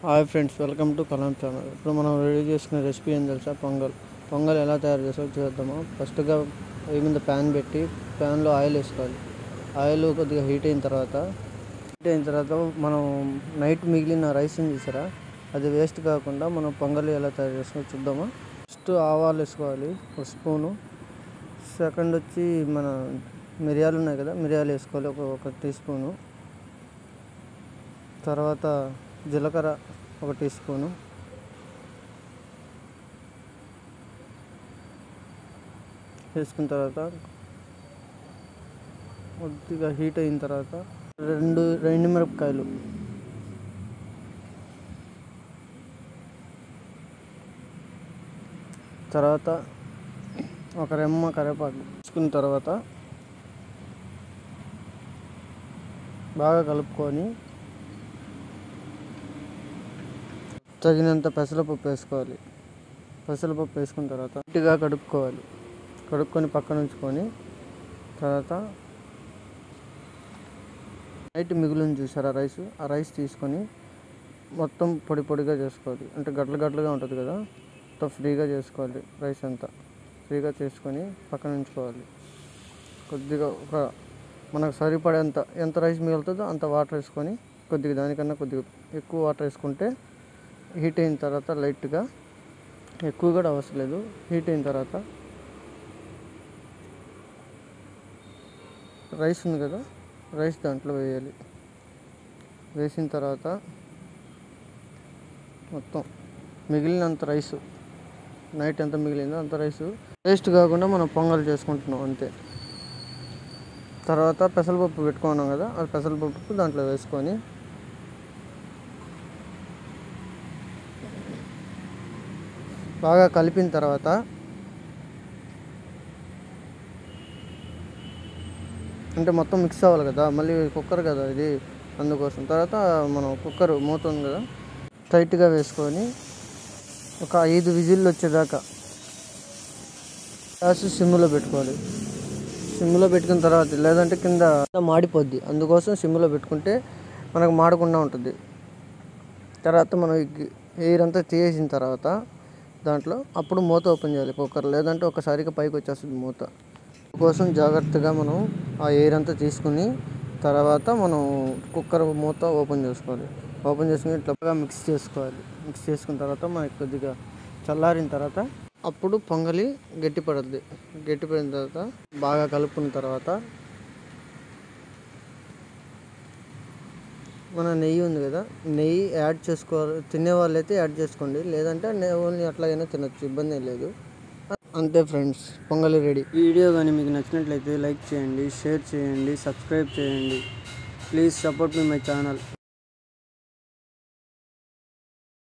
hi friends welcome to Kalam channel ఇప్పుడు మనం ready చేసుకునే రెసిపీ ఏం తెలుసా పొంగల్ పొంగల్ ఎలా తయారు చేసో చూద్దాము ఫస్ట్గా పొయ్యి మీద ప్యాన్ పెట్టి ప్యాన్లో ఆయిల్ వేసుకోవాలి ఆయిల్ కొద్దిగా హీట్ అయిన తర్వాత హీట్ అయిన తర్వాత మనం నైట్ మిగిలిన రైస్ చూసారా అది వేస్ట్ కాకుండా మనం పొంగల్ ఎలా తయారు చేసుకో చూద్దామా ఫస్ట్ ఆవాలు వేసుకోవాలి ఒక స్పూను సెకండ్ వచ్చి మన మిరియాలు ఉన్నాయి కదా మిరియాలు వేసుకోవాలి ఒక ఒక టీ స్పూను తర్వాత జీలకర్ర ఒక టీ స్పూను వేసుకున్న తర్వాత కొద్దిగా హీట్ అయిన తర్వాత రెండు రెండు మిరపకాయలు తర్వాత ఒక రెమ్మ కరివేపాకు వేసుకున్న తర్వాత బాగా కలుపుకొని తగినంత పెసరపప్పు వేసుకోవాలి పెసరపప్పు వేసుకున్న తర్వాత గట్టిగా కడుక్కోవాలి కడుక్కొని పక్కన ఉంచుకొని తర్వాత నైట్ మిగులుని చూసారా రైస్ ఆ రైస్ తీసుకొని మొత్తం పొడి పొడిగా చేసుకోవాలి అంటే గట్ల గట్లుగా ఉంటుంది కదా మొత్తం ఫ్రీగా చేసుకోవాలి రైస్ అంతా ఫ్రీగా చేసుకొని పక్కన ఉంచుకోవాలి కొద్దిగా ఒక మనకు సరిపడేంత ఎంత రైస్ మిగులుతుందో అంత వాటర్ వేసుకొని కొద్దిగా దానికన్నా కొద్దిగా ఎక్కువ వాటర్ వేసుకుంటే హీట్ అయిన తర్వాత లైట్గా ఎక్కువ కూడా అవసరం లేదు హీట్ అయిన తర్వాత రైస్ ఉంది కదా రైస్ దాంట్లో వేయాలి వేసిన తర్వాత మొత్తం మిగిలినంత రైస్ నైట్ ఎంత మిగిలిందో అంత రైస్ వేస్ట్ కాకుండా మనం పొంగల్ చేసుకుంటున్నాం అంతే తర్వాత పెసరపప్పు పెట్టుకున్నాం కదా ఆ పెసరపప్పు దాంట్లో వేసుకొని బాగా కలిపిన తర్వాత అంటే మొత్తం మిక్స్ అవ్వాలి కదా మళ్ళీ కుక్కర్ కదా ఇది అందుకోసం తర్వాత మనం కుక్కర్ మూత ఉంది కదా టైట్గా వేసుకొని ఒక ఐదు విజిల్లు వచ్చేదాకా గ్యాస్ సిమ్లో పెట్టుకోవాలి సిమ్లో పెట్టుకున్న తర్వాత లేదంటే కింద మాడిపోద్ది అందుకోసం సిమ్లో పెట్టుకుంటే మనకు మాడకుండా ఉంటుంది తర్వాత మనం ఎయిర్ అంతా తీసేసిన తర్వాత దాంట్లో అప్పుడు మూత ఓపెన్ చేయాలి కుక్కర్ లేదంటే ఒకసారిగా పైకి వచ్చేస్తుంది మూత కోసం జాగ్రత్తగా మనం ఆ ఎయిర్ అంతా తీసుకుని తర్వాత మనం కుక్కర్ మూత ఓపెన్ చేసుకోవాలి ఓపెన్ చేసుకుని ఇట్లా మిక్స్ చేసుకోవాలి మిక్స్ చేసుకున్న తర్వాత మనకి కొద్దిగా చల్లారిన తర్వాత అప్పుడు పొంగలి గట్టిపడుద్ది గట్టిపడిన తర్వాత బాగా కలుపుకున్న తర్వాత మన నెయ్యి ఉంది కదా నెయ్యి యాడ్ చేసుకో తినే వాళ్ళైతే యాడ్ చేసుకోండి లేదంటే ఓన్లీ అట్లాగైనా తినొచ్చు ఇబ్బంది ఏం లేదు అంతే ఫ్రెండ్స్ పొంగలి రెడీ ఈ వీడియో కానీ మీకు నచ్చినట్లయితే లైక్ చేయండి షేర్ చేయండి సబ్స్క్రైబ్ చేయండి please support me my channel